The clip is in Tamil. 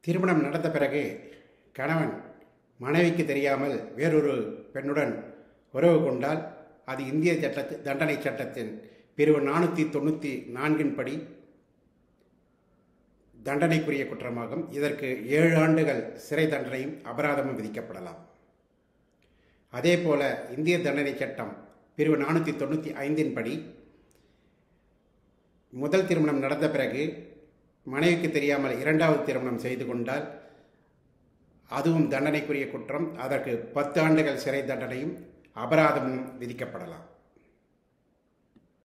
திருமணம் நடந்த பிறகு கணவன் மனைவிக்கு தெரியாமல் வேறொரு பெண்ணுடன் உறவு கொண்டால் அது இந்திய சட்ட தண்டனை சட்டத்தின் பிரிவு நானூற்றி தொண்ணூற்றி நான்கின் படி தண்டனைக்குரிய குற்றமாகும் இதற்கு ஏழு ஆண்டுகள் சிறை தண்டனையும் அபராதமும் விதிக்கப்படலாம் அதே போல இந்திய தண்டனை சட்டம் பிரிவு நானூற்றி தொண்ணூற்றி ஐந்தின் படி முதல் திருமணம் நடந்த பிறகு மனைவிக்கு தெரியாமல் இரண்டாவது திருமணம் செய்து கொண்டால் அதுவும் தண்டனைக்குரிய குற்றம் அதற்கு பத்து ஆண்டுகள் சிறை தண்டனையும் அபராதமும் விதிக்கப்படலாம்